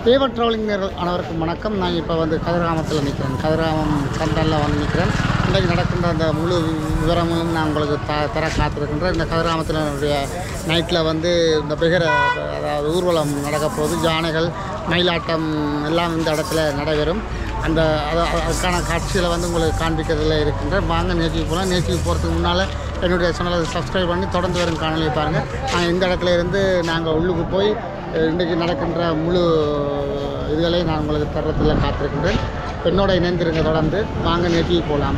தேவ ட்ராவலிங் அனைவருக்கும் வணக்கம் நான் இப்போ வந்து கதிர்காமத்தில் நிற்கிறேன் கதிர்காமம் சந்தனில் வந்து நிற்கிறேன் இன்றைக்கு நடக்கின்ற அந்த முழு விவரங்களும் நான் உங்களுக்கு த தர காத்திருக்கின்றேன் இந்த கதிர்காமத்தினுடைய நைட்டில் வந்து இந்த பிகர அதாவது ஊர்வலம் நடக்க போகுது யானைகள் மயிலாட்டம் எல்லாம் இந்த இடத்துல நடைபெறும் அந்த அது- அதுக்கான காட்சிகளை வந்து உங்களுக்கு காண்பிக்கிறதுல இருக்கின்றேன் வாங்க நேற்றுக்கு போகலாம் நேற்றுக்கு போகிறதுக்கு முன்னால் என்னுடைய சேனலை சப்ஸ்கிரைப் பண்ணி தொடர்ந்து வரும் காணொலியை பாருங்கள் நான் இந்த இடத்துல இருந்து நாங்கள் உள்ளுக்கு போய் அஹ், இன்றைக்கு நடக்கின்ற முழு இதுகளை நான் உங்களுக்கு தரத்தில் காத்திருக்கின்றேன் என்னோட இணைந்திருங்க தொடர்ந்து வாங்க நேற்றுக்கு போகலாம்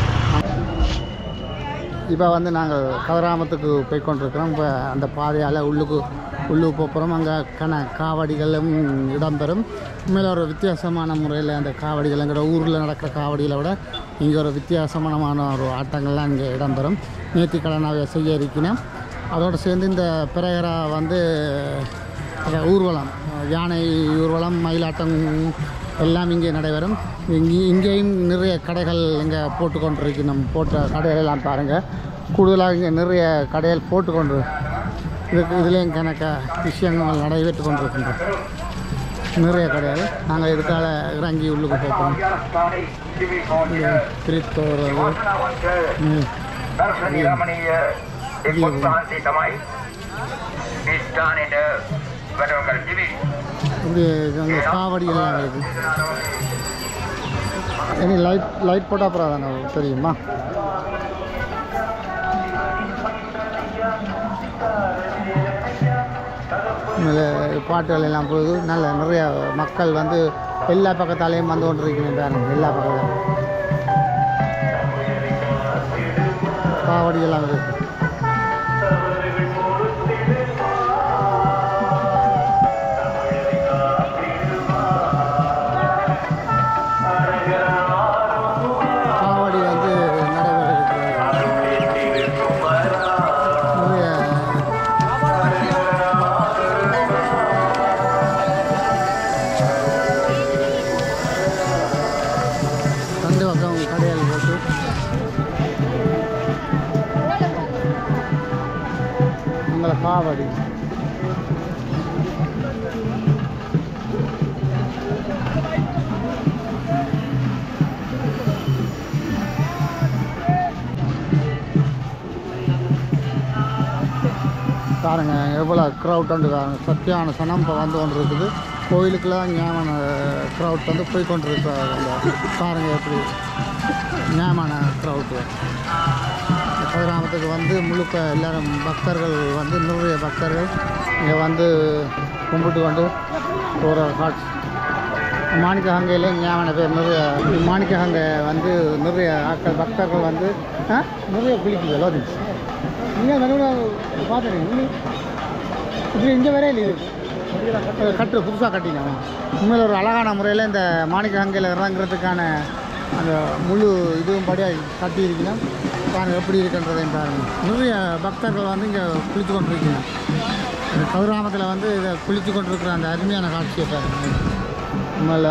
இப்போ வந்து நாங்கள் கதிராமத்துக்கு போய் கொண்டிருக்கிறோம் இப்போ அந்த பாதையால் உள்ளுக்கு உள்ளுக்கு போகிறோம் அங்கே கன காவடிகளும் இடம்பெறும் உண்மையில் ஒரு வித்தியாசமான முறையில் அந்த காவடிகள் எங்களோட ஊரில் நடக்கிற காவடிகளை விட இங்கே ஒரு வித்தியாசமான ஒரு ஆட்டங்கள்லாம் இங்கே இடம்பெறும் நேர்த்திக்கடனாக செய்ய இருக்கிறேன் அதோடு சேர்ந்து இந்த பிரகரா வந்து அந்த ஊர்வலம் யானை ஊர்வலம் மயிலாட்டம் எல்லாம் இங்கே நடைபெறும் இங்கே இங்கேயும் நிறைய கடைகள் இங்கே போட்டு கொண்டிருக்கணும் போட்ட கடைகள் எல்லாம் பாருங்கள் கூடுதலாக இங்கே நிறைய கடைகள் போட்டு கொண்டு இதுக்கு இதுலேயும் கணக்க விஷயங்கள் நடைபெற்று கொண்டிருக்கின்றோம் நிறைய கடைகள் நாங்கள் இதுக்கால இறங்கி உள்ளுக்கு போகிறோம் திருத்தோர் ம், දර්ශනීය රමණීය එක් උත්සාහන්සේ තමයි මේ ස්ථානයට වැඩම කර තිබේ. இப்படி அங்கே காவடி எல்லாம் இருக்குது இனி லைட் லைட் போட்டால் அப்புறம் தானே தெரியுமா இதில் பாட்டுகள் எல்லாம் போகுது நல்ல நிறைய மக்கள் வந்து எல்லா பக்கத்தாலேயும் வந்து கொண்டிருக்கணும் பாருங்க எல்லா பக்கத்தாலும் காவடி எல்லாம் இருக்குது காவடி வந்து நடைபெறுகிறது நிறைய ரெண்டு பக்கம் கடையால் போட்டு உங்களை காவடி பாருங்க எவ்வளோ க்ரௌட் பாருங்க சத்தியான சனம் இப்போ வந்து கொண்டு இருக்குது கோயிலுக்கெல்லாம் ஞாபக க்ரௌட் வந்து போய் கொண்டு இருக்கிறாங்க அந்த பாருங்க எப்படி ஞாபக க்ரௌட்டு கிராமத்துக்கு வந்து முழுக்க எல்லாரும் பக்தர்கள் வந்து நிறைய பக்தர்கள் இங்கே வந்து கும்பிட்டு கொண்டு போகிற காட்சி மாணிக்கஹங்கையில் ஞாபக பேர் நிறைய மாணிக்கஹங்கை வந்து நிறைய ஆட்கள் பக்தர்கள் வந்து ஆ, நிறைய குளிக்குது எல்லாரும் இங்கே நடுவில் பார்த்துருங்க இப்படி இங்கே வரையே இல்லை இது கட்டு புதுசாக கட்டினோம் உண்மையில் ஒரு அழகான முறையில் இந்த மாணிக்க கங்கையில் இறங்குறதுக்கான அந்த முழு இதுவும் படியாக கட்டியிருக்கணும் பாருங்கள் எப்படி இருக்குன்றதையும் பாருங்கள் நிறைய பக்தர்கள் வந்து இங்கே குளித்து கொண்டிருக்கணும் இந்த கதிராமத்தில் வந்து இதை குளித்து கொண்டிருக்கிற அந்த அருமையான காட்சியை பாருங்கள் உண்மையில்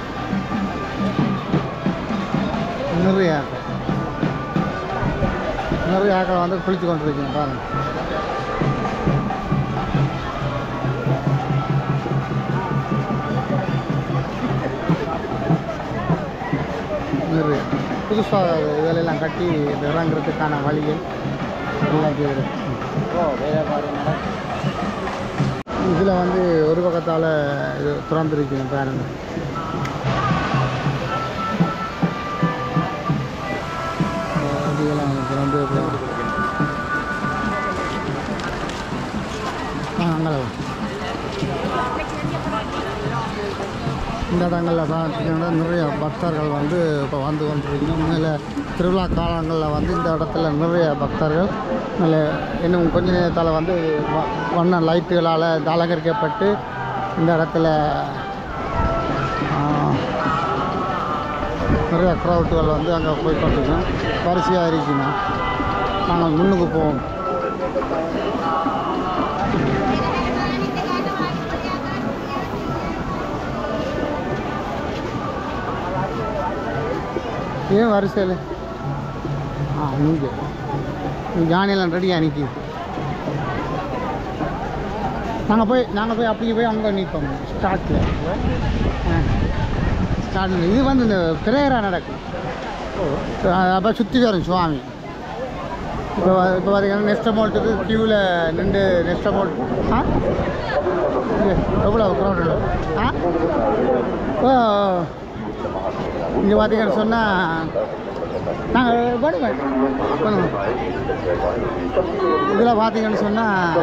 நிறைய நிறைய ஆட்கள் வந்து குளித்து கொண்டிருக்கீங்க பாருங்கள் நிறைய புதுசாக வேலையெல்லாம் கட்டி இது இறங்குறதுக்கான வழிகள் எல்லாம் செய்யுது இதில் வந்து ஒரு பக்கத்தால் இது திறந்துருக்கீங்க பாருங்க இதெல்லாம் திறந்து ஆ அங்கே இந்த இடங்களில் பார்த்தீங்கன்னா நிறைய பக்தர்கள் வந்து இப்போ வந்து கொண்டிருக்கணும் உண்மையில் திருவிழா காலங்களில் வந்து இந்த இடத்துல நிறைய பக்தர்கள் நல்ல இன்னும் கொஞ்ச நேரத்தால் வந்து வ- வண்ண லைட்டுகளால் அலங்கரிக்கப்பட்டு இந்த இடத்துல ஆ, நிறைய க்ரௌட்டுகள் வந்து அங்கே போய் கொண்டிருக்கோம் வரிசையாக இருக்கணும் நாங்கள் முன்னுக்கு போவோம் ஏன் வரிசையில் ஆ இங்கே ஜானியெல்லாம் ரெடியாக நிற்கிது நாங்கள் போய் நாங்கள் போய் அப்படியே போய் அங்கே நிற்போம் ஸ்டார்ட்டில் ஸ்டார்ட் இது வந்து இந்த பிரேயரா நடக்கும் அப்போ சுற்றி வரும் சுவாமி இப்போ இப்போ பார்த்தீங்கன்னா நெஸ்ட் அமௌண்ட்டுக்கு க்யூவில் நின்று நெஸ்ட் அமௌண்ட் ஆ இங்க எவ்வளோ க்ரௌடு ஆ ஓ இங்கே பார்த்தீங்கன்னு சொன்னால் நாங்கள் பண்ணுவேன் பண்ணுவோம் இதில் பார்த்தீங்கன்னு சொன்னால்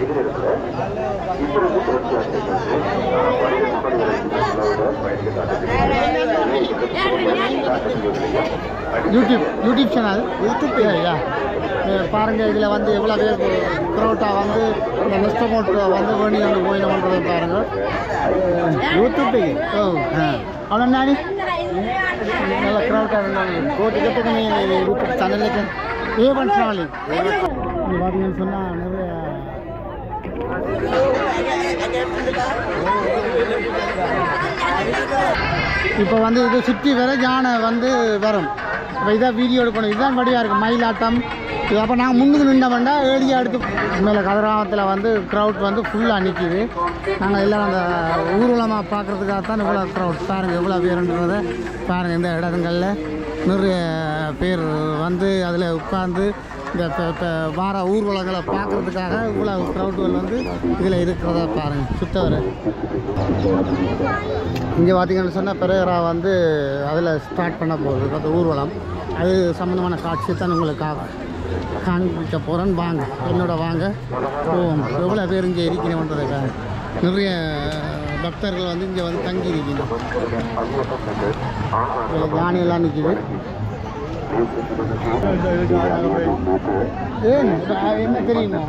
யூடியூப் யூடியூப் சேனல் யூடியூப் யா பாருங்கள் இதில் வந்து எவ்வளோ பேர் க்ரௌட்டாக வந்து இந்த நெஸ்ட் அமௌண்ட் வந்து வேணி வந்து போயிடணுன்றதை பாருங்கள் யூடியூப் ஓ அவ்வளோ நாடி நல்ல க்ரௌட்டாக இருந்தாங்க கோட்டி கட்டுக்கு நீங்கள் யூடியூப் சேனலுக்கு ஏ பண்ணுறாங்க இங்கே பார்த்தீங்கன்னு சொன்னால் நிறைய இப்போ வந்து இது சுற்றி வர யானை வந்து வரும் இப்போ இதான் வீடியோ எடுக்கணும் இதுதான் வடிவாக இருக்குது மயிலாட்டம் இது அப்போ நாங்கள் முன்னுக்கு நின்ன வேண்டாம் ஏடியாக எடுத்து மேலே கதிராமத்தில் வந்து க்ரௌட் வந்து ஃபுல்லாக நிற்கிது நாங்கள் எல்லாம் அந்த ஊர்வலமாக பார்க்குறதுக்காக தான் இவ்வளோ க்ரௌட் பாருங்கள் எவ்வளோ பேருன்றதை பாருங்கள் இந்த இடங்களில் நிறைய பேர் வந்து அதில் உட்காந்து இந்த இப்போ இப்போ வார ஊர்வலங்களை பார்க்குறதுக்காக இவ்வளோ க்ரௌட்டுகள் வந்து இதில் இருக்கிறத பாருங்கள் சுத்தவரை இங்கே பார்த்தீங்கன்னு சொன்னால் பெரேரா வந்து அதில் ஸ்டார்ட் பண்ண போகுது அந்த ஊர்வலம் அது சம்மந்தமான காட்சி தான் உங்களுக்கு கா காண்பிக்க போகிறேன்னு வாங்க என்னோட வாங்க போவோம் எவ்வளோ பேர் இங்கே இருக்கணுன்றதுக்காக நிறைய பக்தர்கள் வந்து இங்கே வந்து தங்கி இருக்கணும் இதில் யானையெல்லாம் நிற்கிது ஏன் என்ன தெரியுமா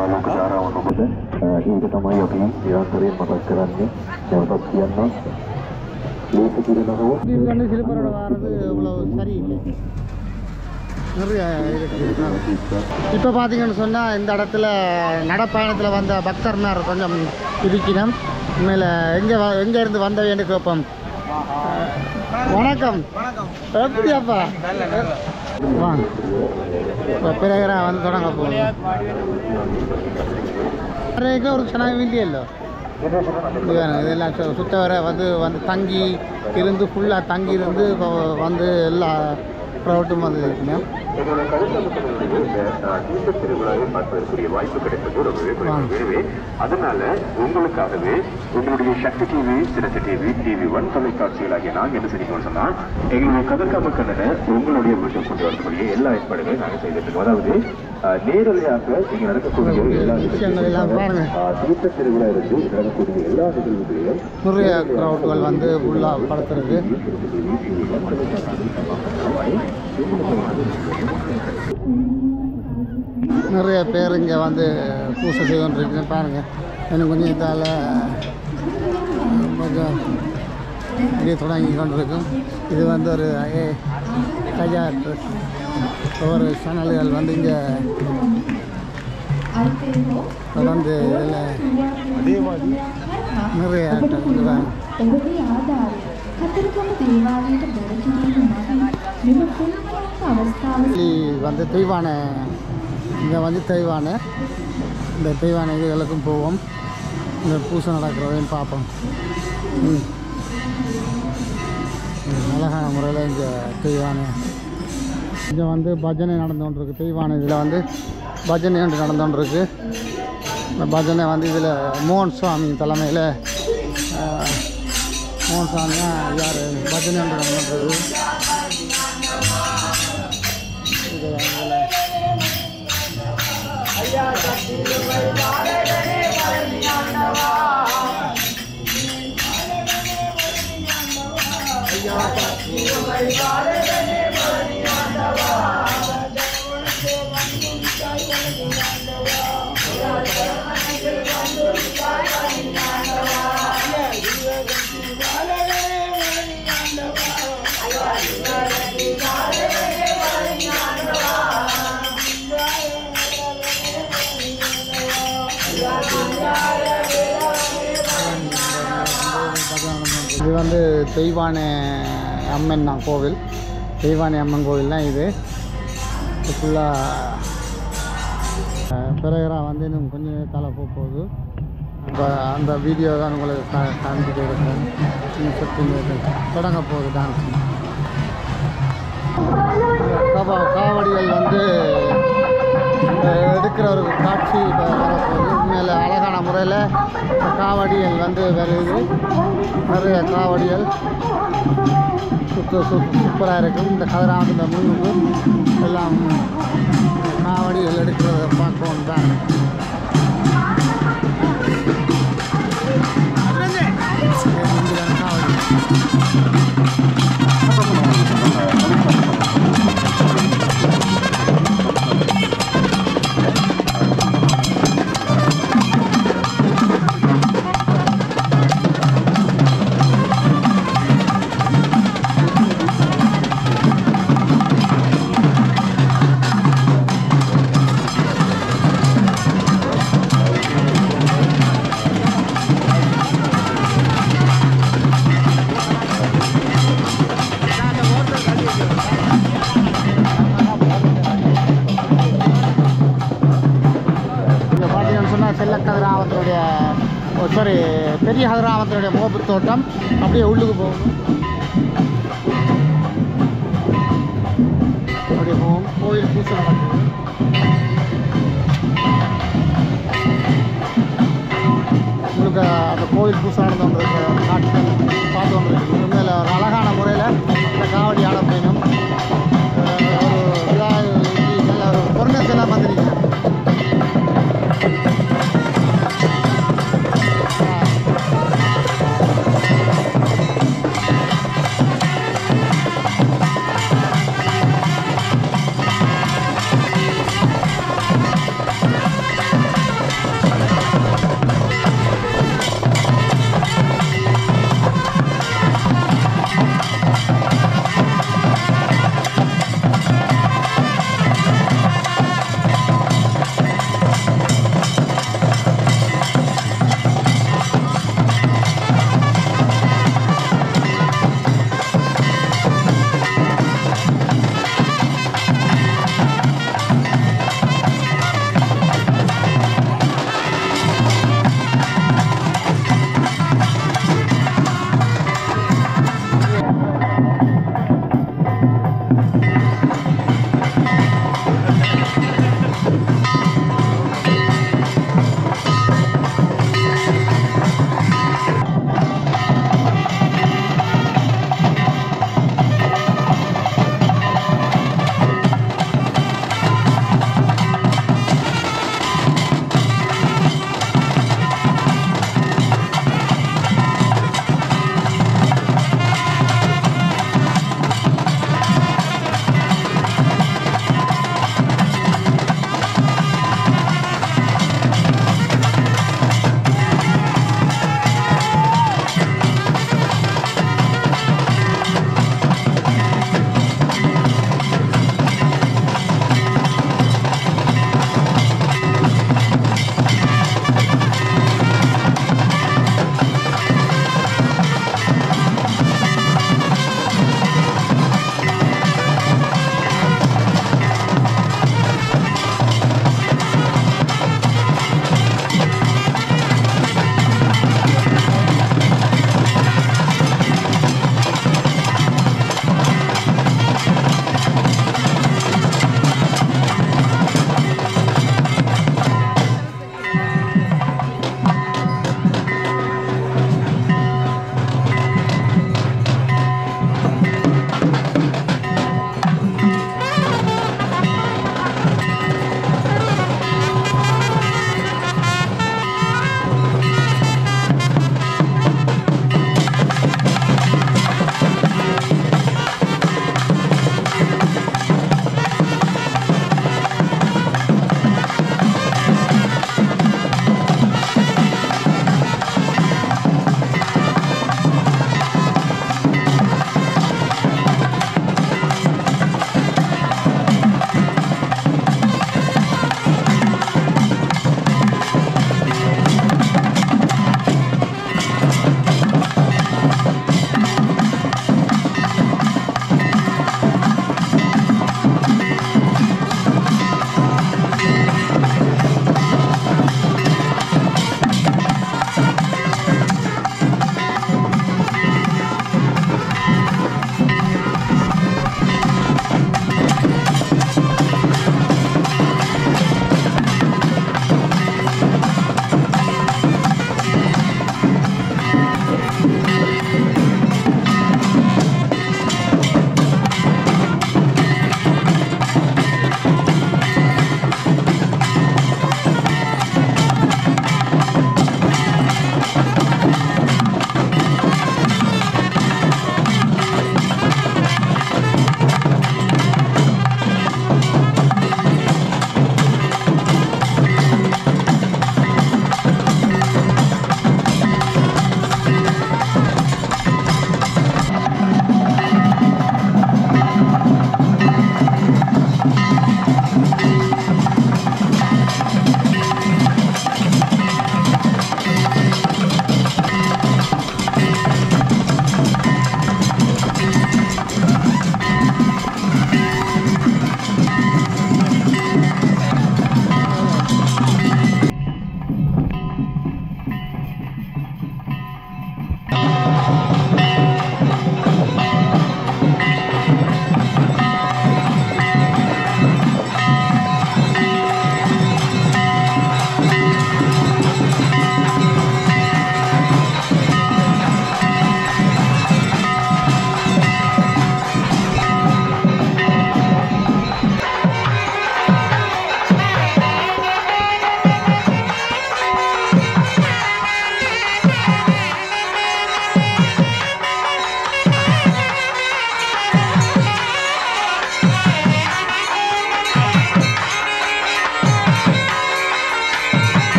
ඒක තමයි අපි නිරන්තරයෙන් මතක් කරන්නේ නැවතත් කියන්න ලේසි කිරන හෝ இது வந்து சிலுப்பரோட வாரது இவ்வளோ சரியில்லை நிறைய இருக்கு இப்போ பார்த்தீங்கன்னு சொன்னால் இந்த இடத்துல நடப்பயணத்தில் வந்த பக்தர்னார் கொஞ்சம் இருக்கணும் உண்மையில் எங்கே எங்கே இருந்து வந்தவேன்னு கேட்போம் வணக்கம் எப்படியாப்பா வாங்க இப்போ பிறகு வந்து தொடங்க போகணும் நிறைய ஒரு ಚೆನ್ನಾಗಿ இல்லையല്ലോ இதுதானே இதெல்லாம் சு- சுத்த வர வந்து வந்து தங்கி இருந்து ஃபுல்லாக தங்கி இருந்து இப்போ வந்து எல்லா க்ரௌட்டும் வந்து இருக்கணும் எங்களுடைய கருத்தரங்குகளில் இந்த திருவிழாவை பார்ப்பதற்குரிய வாய்ப்பு கிடைத்தது ரொம்பவே குறைவு. எனவே அதனால உங்களுக்காகவே உங்களுடைய சக்தி டிவி சிறந்த டிவி டிவி ஒன் தொலைக்காட்சிகளாகிய நாங்கள் என்ன செஞ்சோம்னு சொன்னா எங்களுடைய கதர்காம கண்ணனை உங்களுடைய வீட்டுக்கு கொண்டு வரக்கூடிய எல்லா ஏற்பாடுகளையும் நாங்கள் செய்துட்டு இருக்கோம் அதாவது அஹ், நேரலையாக இங்க நடக்கக்கூடிய எல்லா விஷயங்கள் எல்லாம் பாருங்க. அஹ், தீர்த்த திருவிழா இருந்து நடக்கக்கூடிய எல்லா நிகழ்வுகளையும் நிறைய க்ரௌட்டுகள் வந்து ஃபுல்லாக படுத்துருக்கு நிறைய பேர் இங்கே வந்து பூசை செய்து கொண்டிருக்கு பாருங்கள் எனக்கு கொஞ்சம் இதால் கொஞ்சம் இப்படியே தொடங்கி கொண்டிருக்கும் இது வந்து ஒரு ஏ கையா ஒவ்வொரு சேனல்கள் வந்து இங்கே தொடர்ந்து இதில் நிறைய இதுதான் ඔබගේ ආධාරය කතරගම දේවාලයට බැර කිරීම මගින් මෙම පුණ්‍යවන්ත අවස්ථාව ಇಲ್ಲಿ வந்து தெய்வான இங்கே வந்து தெய்வான இந்த தெய்வான இதுகளுக்கும் போவோம் இந்த பூசை நடக்கிறதையும் பார்ப்போம் ம். ம், அழகான முறையில் இங்கே தெய்வான இங்கே வந்து பஜனை நடந்து கொண்டிருக்கு தெய்வான இதில் வந்து பஜனை ஒன்று நடந்து கொண்டிருக்கு இந்த பஜனை வந்து இதில் மோகன் சுவாமி தலைமையில் மோகன் சுவாமியா யார் பஜனை ஒன்று நடந்து கொண்டிருக்கு இதில் இதில் இது வந்து தெய்வானை அம்மன் தான் கோவில் தெய்வானை அம்மன் கோவில் தான் இது ஃபுல்லாக பிறகுறா வந்து இன்னும் கொஞ்சம் தலை போக போகுது இப்போ அந்த வீடியோ தான் உங்களுக்கு கா காண்பிக்க இருக்கேன் இன்னும் சற்று நேரம் தொடங்க போகுது டான்ஸ் கபா காவடிகள் வந்து அஹ், எடுக்கிற ஒரு காட்சி இப்போ வரப்போகுது உண்மையில் அழகான முறையில் இந்த காவடிகள் வந்து வருது நிறைய காவடிகள் சுத்து சுத்து சூப்பராக இருக்கும் இந்த கதிராமத்தில் முன்னுக்கு எல்லாம் காவடிகள் எடுக்கிறத பார்க்கணும் தான் இங்குதான் காவடி இங்கே பார்த்தீங்கன்னு சொன்னால் செல்லக்கதிராமத்தினுடைய சாரி பெரிய கதிராமத்தினுடைய முகப்பு தோட்டம் அப்படியே உள்ளுக்கு போகும் அப்படியே போகும் கோயில் பூசை நடக்குது உங்களுக்கு அந்த கோயில் பூசை நடந்து கொண்டிருக்கிற காட்சிகள் பார்த்து கொண்டிருக்கு உண்மையில் ஒரு அழகான முறையில் இந்த காவடி ஆட பயணம் அஹ் ஒரு இதாக நல்ல ஒரு பொருள் எல்லாம் வந்துருக்கீங்க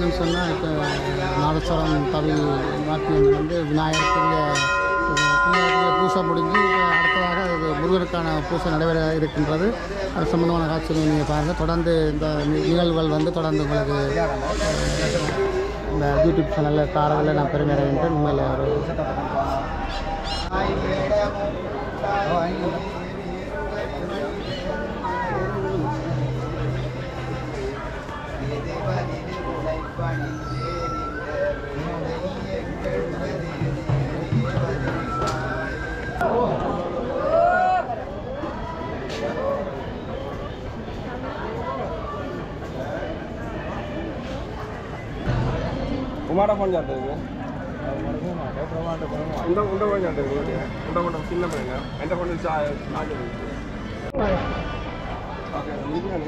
பார்த்தீங்கன்னு சொன்னால் இப்போ நாதஸ்வரம் தமிழ் நாட்டியம் வந்து விநாயகர் பெரிய பெரிய பூசை முடிஞ்சு இப்போ அடுத்ததாக இது முருகனுக்கான பூசை நடைபெற இருக்கின்றது அது சம்பந்தமான காட்சிகளை நீங்கள் பாருங்கள் தொடர்ந்து இந்த நி- நிகழ்வுகள் வந்து தொடர்ந்து உங்களுக்கு அஹ், இந்த யூடியூப் சேனலில் தாரதில் நான் பெருமை அடைகின்றேன் உண்மையில் ஒரு உமாட ஃபோன் சாப்பிட்டு உண்ட உண்ட ஃபோன் சாப்பிட்டு உண்ட ஃபோன் சின்ன பையங்க எந்த ஃபோன் சார்ஜ் ஓகே நீங்க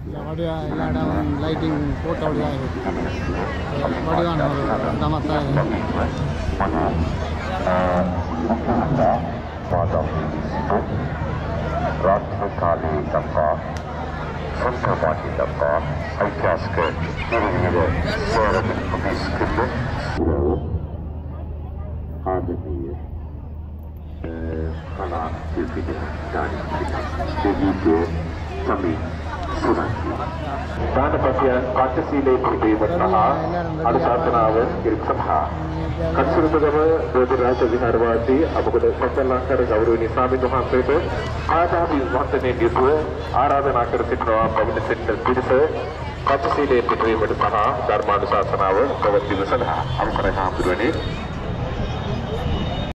இந்த வடிவா எல்லா இடமும் லைட்டிங் போட்ட வடிவாக இருக்குது வடிவான ஒரு இடமாக தான் இருக்குது ರಾಷ್ಟ್ರಕಾಲಿ ತಪ್ಪ ಸಂಭ್ರಮಾಟಿ ತಪ್ಪ ಐತಿಹಾಸಿಕ ನಿರ್ವಿಧ ಸೇರಲು ಆದರಣೀಯ ಕಲಾ ಶಿಲ್ಪಿಗೆ ದಾನಿ ಸಮಿ ಸುರಂಗಿ දානපතිය පංචශීලයේ පිළිපදීම සහ අනුශාසනාව ඉරික් සභා කච්චුරුපගම බෝධිරාජ විහාරවාසී අපගොඩ සත්‍යලංකර ගෞරවනීය ස්වාමීන් වහන්සේට ආදාපි වන්දනයේ යුතුව ආරාධනා කර සිටිනවා පවින සෙන්ටර් පිරිස පංචශීලයේ පිළිපදීමට සහ ධර්මානුශාසනාව පැවැත්වීම සඳහා අවසරයි හාමුදුරනේ